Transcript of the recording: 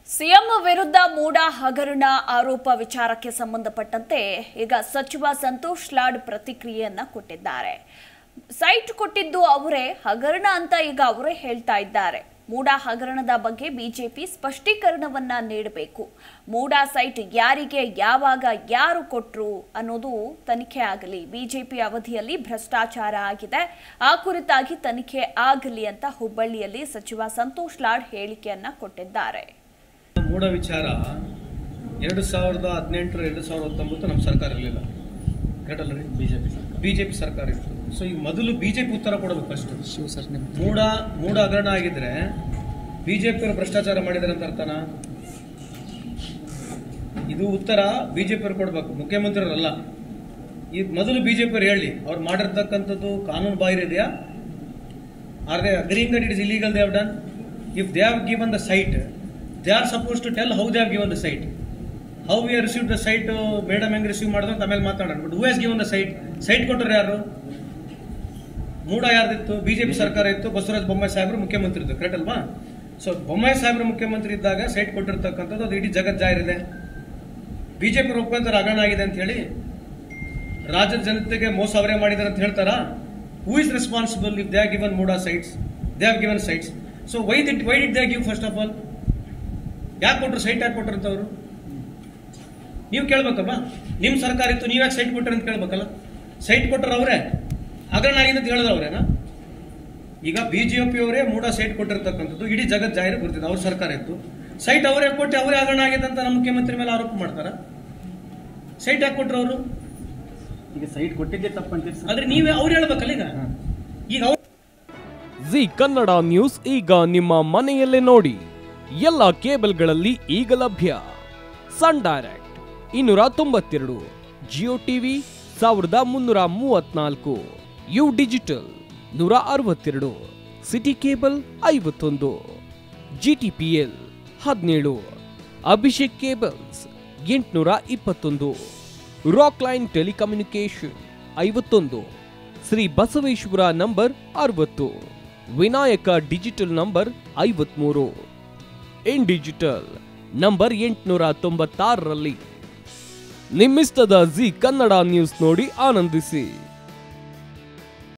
CM ವಿರುದ್ಧ ಮೂಡ ಹಗರಣ ಆರೋಪ ವಿಚಾರಕ್ಕೆ ಸಂಬಂಧಪಟ್ಟಂತೆ ಈಗ ಸಚಿವ ಸಂತೋಷ್ ಲಾಡ್ ಪ್ರತಿಕ್ರಿಯೆಯನ್ನ ಕೊಟ್ಟಿದ್ದಾರೆ ಸೈಟ್ ಕೊಟ್ಟಿದ್ದು ಅವರೇ ಹಗರಣ ಅಂತ ಈಗ ಅವರೇ ಹೇಳ್ತಾ ಇದ್ದಾರೆ ಮೂಡ ಹಗರಣದ ಬಗ್ಗೆ ಬಿಜೆಪಿ ಸ್ಪಷ್ಟೀಕರಣವನ್ನ ನೀಡಬೇಕು ಮೂಡ ಸೈಟ್ ಯಾರಿಗೆ ಯಾವಾಗ ಯಾರು ಕೊಟ್ರು ಅನ್ನೋದು ತನಿಖೆ ಆಗಲಿ ಬಿಜೆಪಿ ಅವಧಿಯಲ್ಲಿ ಭ್ರಷ್ಟಾಚಾರ ಆಗಿದೆ ಆ ಕುರಿತಾಗಿ ತನಿಖೆ ಆಗಲಿ ಅಂತ ಹುಬ್ಬಳ್ಳಿಯಲ್ಲಿ ಸಚಿವ ಸಂತೋಷ್ ಲಾಡ್ ಹೇಳಿಕೆಯನ್ನ ಕೊಟ್ಟಿದ್ದಾರೆ ಮೂಡ ವಿಚಾರ ಎರಡು ಸಾವಿರದ ಹದಿನೆಂಟರ ಎರಡು ಸಾವಿರದ ಹತ್ತೊಂಬತ್ತು ನಮ್ಮ ಸರ್ಕಾರ ಇರಲಿಲ್ಲ ಕರೆಕ್ಟ್ ಅಲ್ಲ ರೀ ಬಿಜೆಪಿ ಬಿಜೆಪಿ ಸರ್ಕಾರ ಇತ್ತು ಸೊ ಈಗ ಮೊದಲು ಬಿಜೆಪಿ ಉತ್ತರ ಕೊಡಬೇಕು ಫಸ್ಟ್ ಶಿವ ಸರ್ ನಿಮ್ಮ ಮೂಡ ಮೂಡ ಹಗರಣ ಆಗಿದ್ರೆ ಬಿಜೆಪಿಯವರು ಭ್ರಷ್ಟಾಚಾರ ಮಾಡಿದ್ದಾರೆ ಅಂತ ಅರ್ಥನಾ ಇದು ಉತ್ತರ ಬಿಜೆಪಿಯವರು ಕೊಡಬೇಕು ಮುಖ್ಯಮಂತ್ರಿಯವರಲ್ಲ ಈಗ ಮೊದಲು ಬಿಜೆಪಿಯವರು ಹೇಳಿ ಅವ್ರು ಮಾಡಿರ್ತಕ್ಕಂಥದ್ದು ಕಾನೂನು ಬಾಹಿರ ಇದೆಯಾ are they agreeing that it is illegal they have done if they have given the site they are suppose to tell how they have given the site how we are receive the site madam ಹೆಂಗ್ receive ಮಾಡಿದ್ರು ಅಂತ ಆಮೇಲೆ ಮಾತಾಡೋಣ but who has given the site site ಕೊಟ್ಟರು ಯಾರು ಮೂಡ ಯಾರ್ದಿತ್ತು BJP ಸರ್ಕಾರ ಇತ್ತು ಬಸವರಾಜ ಬೊಮ್ಮಾಯಿ ಸಾಹೇಬರು ಮುಖ್ಯಮಂತ್ರಿ ಇದ್ದು ಕರೆಕ್ಟ್ ಅಲ್ವಾ ಸೊ ಬೊಮ್ಮಾಯಿ ಸಾಹೇಬರು ಮುಖ್ಯಮಂತ್ರಿ ಇದ್ದಾಗ ಸೈಟ್ ಕೊಟ್ಟಿರ್ತಕ್ಕಂಥದ್ದು ಅದು ಇಡೀ ಜಗತ್ ಜಾಹಿರಿದೆ ಬಿಜೆಪಿ ಒಪ್ಪಂತರ ಹಗರಣ ಆಗಿದೆ ಅಂತ ಹೇಳಿ ರಾಜ್ಯದ ಜನತೆಗೆ ಮೋಸ ಅವರೇ ಮಾಡಿದ್ದಾರೆ ಅಂತ ಹೇಳ್ತಾರಾ who is responsible if they are given MUDA sites they are given sites so why did why did they give first of all ಯಾಕೆ ಕೊಟ್ರು ಸೈಟ್ ಯಾಕೆ ಕೊಟ್ರು ಅಂತ ಅವರು ನೀವು ಕೇಳ್ಬೇಕಲ್ವಾ ನಿಮ್ಮ ಸರ್ಕಾರ ಇತ್ತು ನೀವು ಯಾಕೆ ಸೈಟ್ ಕೊಟ್ರಿ ಅಂತ ಕೇಳ್ಬೇಕಲ್ಲ ಸೈಟ್ ಕೊಟ್ಟರು ಅವರೇ ಹಗರಣ ಆಗಿದೆ ಅಂತ ಹೇಳಿದ್ರು ಅವರೇನಾ ಈಗ ಬಿಜೆಪಿ ಅವರೇ ಮೂಡ ಸೈಟ್ ಕೊಟ್ಟಿರ್ತಕ್ಕಂಥದ್ದು ಇಡೀ ಜಗತ್ ಜಾಹಿರು ಬರ್ತಿದೆ ಅವ್ರ ಸರ್ಕಾರ ಇತ್ತು ಸೈಟ್ ಅವರೇ ಕೊಟ್ಟು ಅವರೇ ಹಗರಣ ಆಗಿದೆ ಅಂತ ನಮ್ಮ ಮುಖ್ಯಮಂತ್ರಿ ಮೇಲೆ ಆರೋಪ ಮಾಡ್ತಾರ ಸೈಟ್ ಯಾಕೆ ಕೊಟ್ರು ಅವರು ಈಗ ಸೈಟ್ ಕೊಟ್ಟಿದ್ದೆ ತಪ್ಪಂತೀರಿ ಸರ್ ಆದ್ರೆ ನೀವೇ ಅವ್ರು ಹೇಳ್ಬೇಕಲ್ಲ ಈಗ ಈಗ ಅವ್ರು ಜಿ ಕನ್ನಡ ನ್ಯೂಸ್ ಈಗ ನಿಮ್ಮ ಮನೆಯಲ್ಲೇ ನೋಡಿ ಎಲ್ಲ ಕೇಬಲ್ಗಳಲ್ಲಿ ಈಗ ಲಭ್ಯ ಸನ್ ಡೈರೆಕ್ಟ್ ಇನ್ನೂರ ತೊಂಬತ್ತೆರಡು ಜಿಯೋ ಟಿವಿ ಸಾವಿರದ ಮುನ್ನೂರ ಮೂವತ್ನಾಲ್ಕು ಯು ಡಿಜಿಟಲ್ ನೂರ ಅರವತ್ತೆರಡು ಸಿಟಿ ಕೇಬಲ್ ಐವತ್ತೊಂದು ಜಿಟಿಪಿಎಲ್ ಹದಿನೇಳು ಅಭಿಷೇಕ್ ಕೇಬಲ್ಸ್ ಎಂಟುನೂರ ಇಪ್ಪತ್ತೊಂದು ರಾಕ್ ಲೈನ್ ಟೆಲಿಕಮ್ಯುನಿಕೇಶನ್ ಐವತ್ತೊಂದು ಶ್ರೀ ಬಸವೇಶ್ವರ ನಂಬರ್ ಅರವತ್ತು ವಿನಾಯಕ ಡಿಜಿಟಲ್ ನಂಬರ್ ಐವತ್ಮೂರು ಇನ್ ಡಿಜಿಟಲ್ ನಂಬರ್ ಎಂಟುನೂರ ತೊಂಬತ್ತಾರರಲ್ಲಿ ನಿಮ್ಮಿಸ್ತದ ಜಿ ಕನ್ನಡ ನ್ಯೂಸ್ ನೋಡಿ ಆನಂದಿಸಿ